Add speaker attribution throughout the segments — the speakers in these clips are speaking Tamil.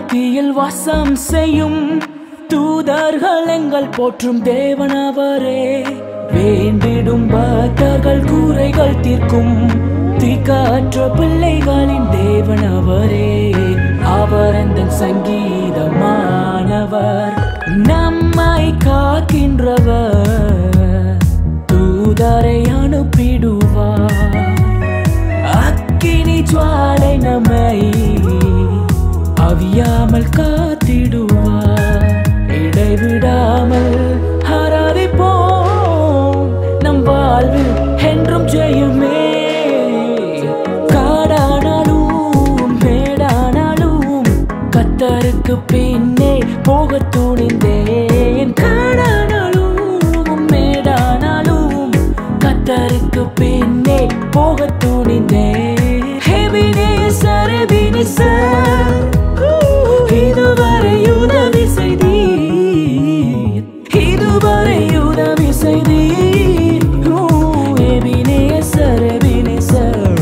Speaker 1: மத்தியில் வாசம் செய்யும் தூதர்கள் எங்கள் போற்றும் தேவனவரே வேண்டிடும் பக்தர்கள் கூரைகள் தீர்க்கும் தீக்காற்ற பிள்ளைகளின் தேவனவரே அவர் அந்த சங்கீதமானவர் நம்மை காக்கின்றவர் தூதரை அனுப்பிடுவார் அக்கினி ஜுவாலை நம்மை அவியாமல் காத்திடுவார் இடைவிடாமல் ஆராதிப்போம் நம் வாழ்வில் என்றும் ஜெயமே காடானாலும் மேடானாலும் கத்தருக்கு பின்னே போக துணிந்தேன் காடானாலும் மேடானாலும் கத்தருக்கு பின்னே போக துணிந்தேன் ஹெவினேசர் எபினேசர் இதுவரை உதவி செய்தீர் இதுவரை உதவி செய்தீர் ஓ, எபினேசர் எபினேசர்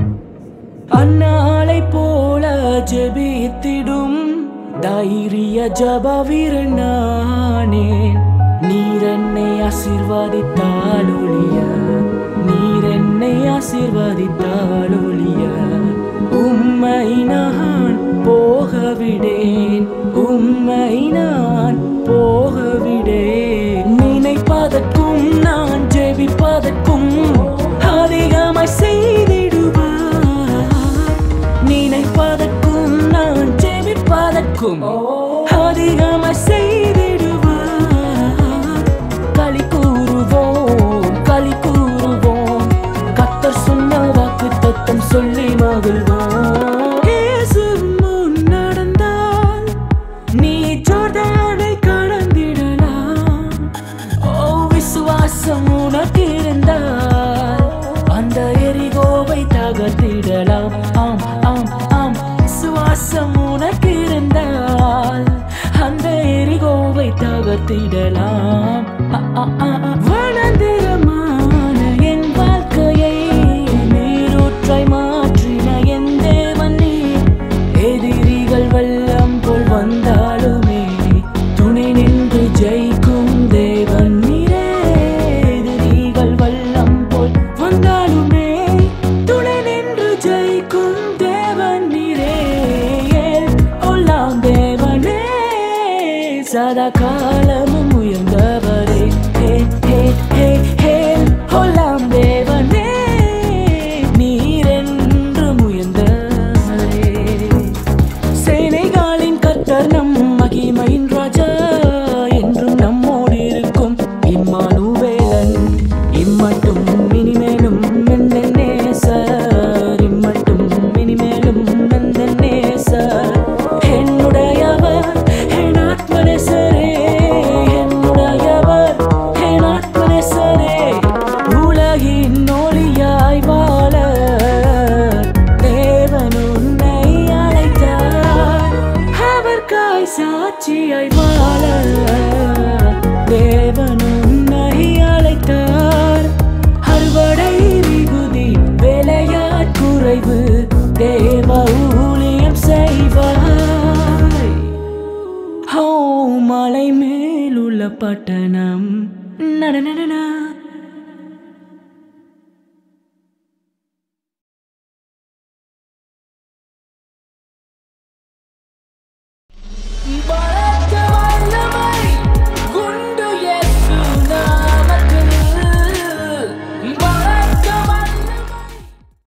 Speaker 1: அன்னாளை போல ஜெபித்திடும் தைரிய ஜப வீரனானேன் நீர் என்னை ஆசீர்வதித்தால் ஒழிய நீர் என்னை ஆசீர்வதித்தால் ஒழிய உம்மை நான் போகவிடேன் உம்மை நான் போகவிடேன் நினைப்பதற்கும் நான் ஜெபிப்பதற்கும் அதிகமாய் செய்திடுவார் நினைப்பதற்கும் நான் ஜெபிப்பதற்கும் அதிகமாய் செய்திடுவார் களி கூறுவோம் களி கூறுவோம் கத்தர் சொன்ன வாக்கு தத்தம் சொல்லி மகிழ்வோம் இயேசு முன் நடந்தால் நீ ஜோர்தானை கடந்திடலாம் ஓ விசுவாசம் உனக்கு இருந்தால் அந்த எரிகோவை தகர்த்திடலாம் ஆம் ஆம் ஆம் விசுவாசம் உனக்கு இருந்தால் அந்த எரிகோவை தகர்த்திடலாம் அ, அ, அ, அ. வனாந்திரமான என் வாழ்க்கையை நீரூற்றாய் மாற்றின என் தேவன் நீர் எதிரிகள் வெள்ளம் போல் வந்தாலுமே துணை நின்று ஜெயிக்கும் தேவன் நீரே எதிரிகள் வெள்ளம் போல் வந்தாலுமே துணை நின்று ஜெயிக்கும் தேவன் நீரே ஒல்லாம் தேவனே சதா காலமும் உயர்ந்தவரே ஹே ஹே ஹே ஹே ஒல்லாம் தேவனே நீரென்றும் உயர்ந்தவரே சேனைகளின் கர்த்தர் நம் மகிமையின் ராஜா என்றும் நம்மோடு இருக்கும் இம்மானுவேலன் இம்மட்டும் இனிமேலும் நேசர் இம்மட்டும் இனிமேலும் நேசர் என்னுடையவர் என் ஆத்மநேசரே என்னுடையவர் என் ஆத்மநேசரே உலகின் ஒளியாய் வாழ தேவன் உன்னை அழைத்தார் அவர்காய் சாட்சியாய் வாழ தேவன் உன்னை அழைத்தார் அறுவடை மிகுதி வேலையாற் குறைவு தேவ ஊழியம் செய்வாய் ஹோ மலை மேலுள்ள பட்டணம் நடன